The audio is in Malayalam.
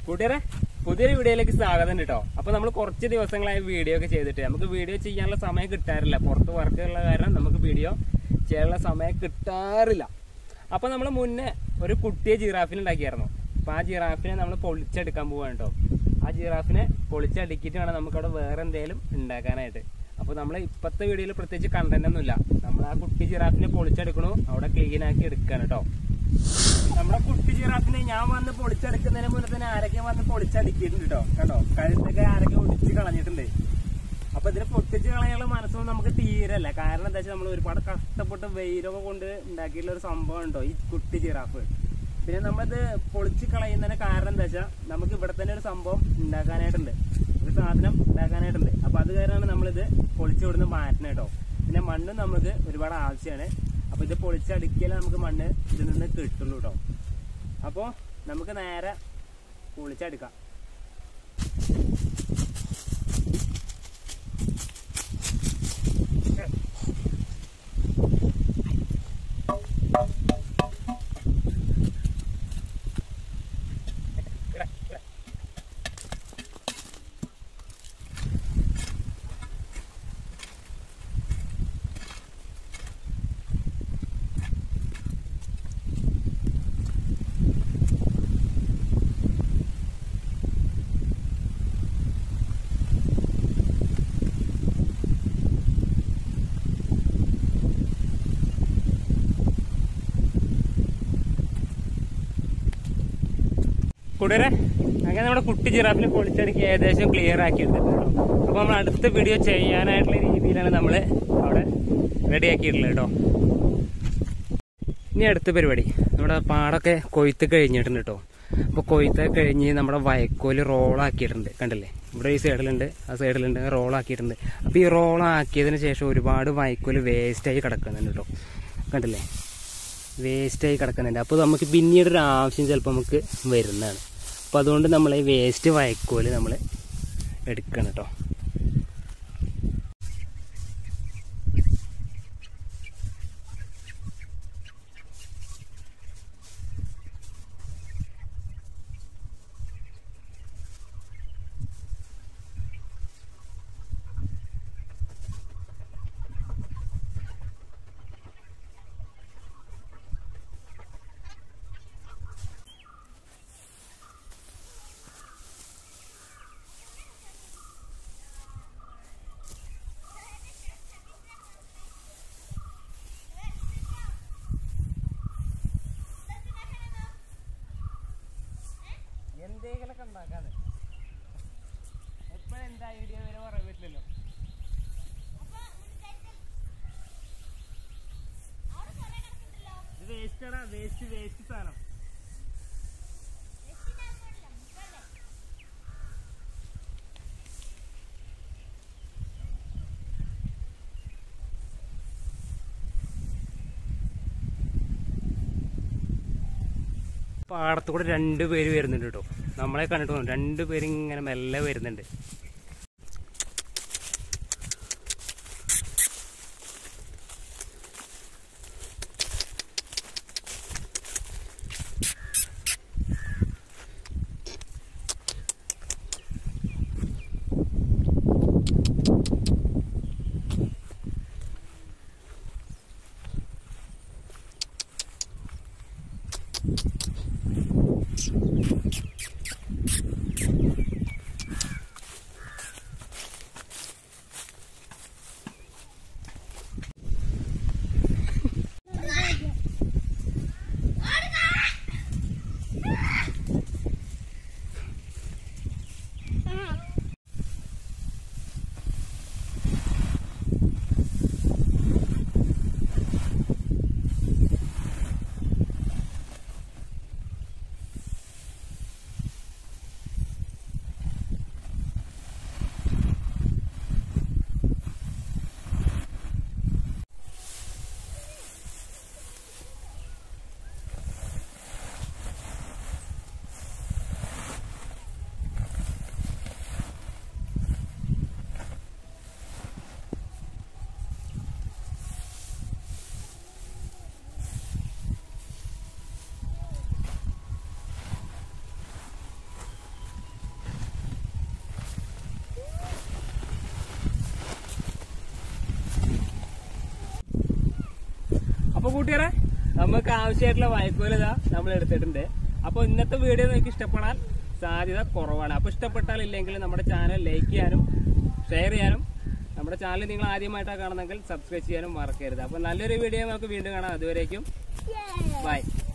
കൂട്ടുകാരെ പുതിയൊരു വീഡിയോയിലേക്ക് സ്വാഗതം കേട്ടോ അപ്പൊ നമ്മൾ കുറച്ച് ദിവസങ്ങളായി വീഡിയോ ഒക്കെ ചെയ്തിട്ട് നമുക്ക് വീഡിയോ ചെയ്യാനുള്ള സമയം കിട്ടാറില്ല പുറത്ത് വർക്കുള്ള കാരണം നമുക്ക് വീഡിയോ ചെയ്യാനുള്ള സമയം കിട്ടാറില്ല അപ്പൊ നമ്മൾ മുന്നേ ഒരു കുട്ടിയെ ജിറാഫിനെ ഉണ്ടാക്കിയായിരുന്നു അപ്പൊ ആ ജിറാഫിനെ നമ്മൾ പൊളിച്ചെടുക്കാൻ പോവാണ് കേട്ടോ ആ ജിറാഫിനെ പൊളിച്ചടുക്കിയിട്ട് വേണം നമുക്ക് അവിടെ വേറെ എന്തെങ്കിലും ഉണ്ടാക്കാനായിട്ട് അപ്പൊ നമ്മൾ ഇപ്പത്തെ വീഡിയോയിൽ പ്രത്യേകിച്ച് കണ്ടന്റ് ഒന്നുമില്ല നമ്മൾ ആ കുട്ടി ജിറാഫിനെ പൊളിച്ചെടുക്കണു അവിടെ ക്ലീൻ ആക്കി എടുക്കാണ് കേട്ടോ നമ്മുടെ കുട്ടി ജിറാഫിനെ ഞാൻ വന്ന് പൊളിച്ചെടുക്കുന്നതിന് മുന്നേ തന്നെ ആരൊക്കെ വന്ന് പൊളിച്ചടുക്കിയിട്ടുണ്ട് കേട്ടോ കണ്ടോ കഴുത്തൊക്കെ ആരൊക്കെ ഒടിച്ച് കളഞ്ഞിട്ടുണ്ട് അപ്പൊ ഇതിനെ പൊട്ടിച്ച് കളയാനുള്ള മനസ്സൊന്നും നമുക്ക് തീരല്ല കാരണം എന്താ വെച്ചാൽ നമ്മൾ ഒരുപാട് കഷ്ടപ്പെട്ട് വെയിലൊക്കെ കൊണ്ട് ഉണ്ടാക്കിയിട്ടുള്ള ഒരു സംഭവം ഉണ്ടോ ഈ കുട്ടി ജിറാഫ് പിന്നെ നമ്മളിത് പൊളിച്ച് കളയുന്നതിന് കാരണം എന്താ വെച്ചാൽ നമുക്ക് ഇവിടെ തന്നെ ഒരു സംഭവം ഉണ്ടാക്കാനായിട്ടുണ്ട് ഒരു സാധനം ഉണ്ടാക്കാനായിട്ടുണ്ട് അപ്പൊ അത് കാരണമാണ് നമ്മളിത് പൊളിച്ച് ഇവിടുന്ന് മാറ്റണം കേട്ടോ പിന്നെ മണ്ണും നമുക്ക് ഒരുപാട് ആവശ്യമാണ് അപ്പൊ ഇത് പൊളിച്ചടുക്കിയാലേ നമുക്ക് മണ്ണ് ഇതിൽ നിന്ന് കിട്ടുള്ളൂ കേട്ടോ അപ്പോ നമുക്ക് നേരെ പൊളിച്ചെടുക്കാം കൂടെ അങ്ങനെ നമ്മുടെ കുട്ടി ജിറാഫിനെ പൊളിച്ചടുക്കി ഏകദേശം ക്ലിയർ ആക്കി എടുത്തിട്ടുണ്ട് അപ്പൊ നമ്മൾ അടുത്ത വീഡിയോ ചെയ്യാനായിട്ടുള്ള രീതിയിലാണ് നമ്മൾ അവിടെ റെഡി ആക്കിയിട്ടുള്ളത് കേട്ടോ ഇനി അടുത്ത പരിപാടി നമ്മുടെ പാടൊക്കെ കൊയ്ത്ത് കഴിഞ്ഞിട്ടുണ്ട് കേട്ടോ അപ്പോൾ കൊയ്ത്ത് കഴിഞ്ഞ് നമ്മുടെ വയക്കോല് റോളാക്കിയിട്ടുണ്ട് കണ്ടില്ലേ ഇവിടെ ഈ സൈഡിലുണ്ട് ആ സൈഡിലുണ്ട് റോളാക്കിയിട്ടുണ്ട് അപ്പോൾ ഈ റോളാക്കിയതിന് ശേഷം ഒരുപാട് വയക്കോല് വേസ്റ്റായി കിടക്കുന്നുണ്ട് കേട്ടോ കണ്ടില്ലേ വേസ്റ്റായി കിടക്കുന്നുണ്ട് അപ്പോൾ നമുക്ക് പിന്നീട് ഒരു ആവശ്യം ചിലപ്പോൾ നമുക്ക് വരുന്നതാണ് അപ്പോൾ അതുകൊണ്ട് നമ്മൾ ഈ വേസ്റ്റ് വയക്കോല് നമ്മൾ എടുക്കണം കേട്ടോ എന്തെങ്കിലുമൊക്കെ ഉണ്ടാക്കാതെ എപ്പോഴും എന്താ ഐഡിയ വരെ പറയാൻ പറ്റില്ലല്ലോ ഇത് വേസ്റ്റ് ആടാ വേസ്റ്റ് വേസ്റ്റ് സാധനം പാടത്ത് കൂടെ രണ്ട് പേര് വരുന്നുണ്ട് കേട്ടോ നമ്മളെ കണ്ടിട്ട് തോന്നും രണ്ട് പേര് ഇങ്ങനെ മെല്ലെ വരുന്നുണ്ട് അപ്പൊ കൂട്ടുകാരെ നമുക്ക് ആവശ്യമായിട്ടുള്ള വൈക്കോല് ഇതാ നമ്മൾ എടുത്തിട്ടുണ്ട് അപ്പൊ ഇന്നത്തെ വീഡിയോ നിങ്ങൾക്ക് ഇഷ്ടപ്പെടാൻ സാധ്യത കുറവാണ് അപ്പൊ ഇഷ്ടപ്പെട്ടാൽ ഇല്ലെങ്കിൽ നമ്മുടെ ചാനൽ ലൈക്ക് ചെയ്യാനും ഷെയർ ചെയ്യാനും നമ്മുടെ ചാനൽ നിങ്ങൾ ആദ്യമായിട്ടാണ് കാണുന്നെങ്കിൽ സബ്സ്ക്രൈബ് ചെയ്യാനും മറക്കരുത് അപ്പൊ നല്ലൊരു വീഡിയോ നമുക്ക് വീണ്ടും കാണാം അതുവരേക്കും ബൈ